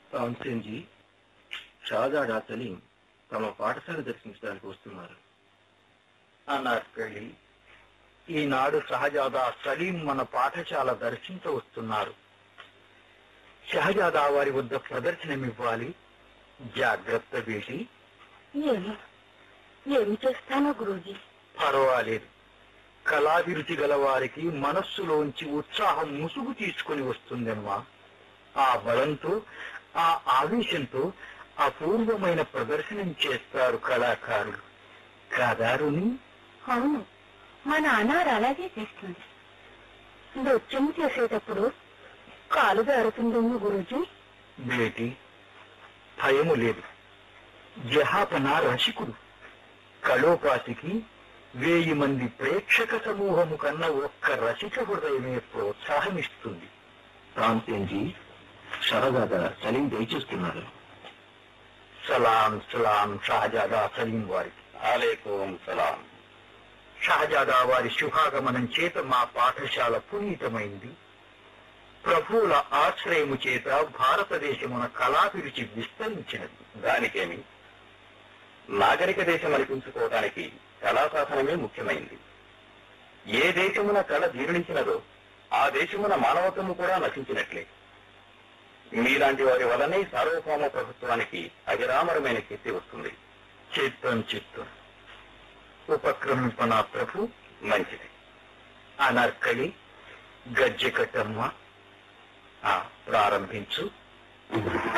తాన్సేన్జీ షాజాడా సలీం తమ పాఠశాల దర్శించడానికి వస్తున్నారు అనార్కలి ఈనాడు షహజాదా సలీం మన పాఠశాల దర్శించ వస్తున్నారు షహజాదా వారి వద్ద ప్రదర్శనమివ్వాలి జాగ్రత్త బేటి ఏమి ఏమి చేస్తానో గురూజీ పర్వాలేదు కళాభిరుచి గల వారికి మనస్సులోంచి ఉత్సాహం ముసుగు తీసుకుని వస్తుందమ్మా ఆ బలంతో ఆ ఆవేశంతో అపూర్వమైన ప్రదర్శనం చేస్తారు కళాకారులు కాదారుని అవును మా నాన్నారు అలాగే చేస్తుంది నృత్యం చేసేటప్పుడు కాలు జారుతుందేమో గురూజీ బేటి భయము లేదు జహాపన రసికుడు కళోపాతికి వేయి మంది ప్రేక్షక సమూహము కన్నా ఒక్క రసిక హృదయమే ప్రోత్సాహమిస్తుంది తాన్సేన్జీ షహజాదా సలీం దయచేస్తున్నారు సలాం సలాం షహజాదా సలీం వారికి ఆలేకోం సలాం షహజాదా వారి శుభాగమనం చేత మా పాఠశాల పునీతమైంది ప్రభువుల ఆశ్రయము చేత భారతదేశమున కళాభిరుచి విస్తరించినది దానికేమి నాగరిక దేశం అనిపించుకోవడానికి కళాశాసనమే ముఖ్యమైంది ఏ దేశమున కళ జీర్ణించినదో ఆ దేశమున మానవత్వము కూడా నశించినట్లే మీలాంటి వారి వలనే సార్వభౌమ ప్రభుత్వానికి అవిరామరమైన కీర్తి వస్తుంది చిత్తం చిత్తం ఉపక్రమింపన ప్రభు మంచిది అనార్కలి గజ్జె కట్టమ్మ ఆ, ప్రారంభించు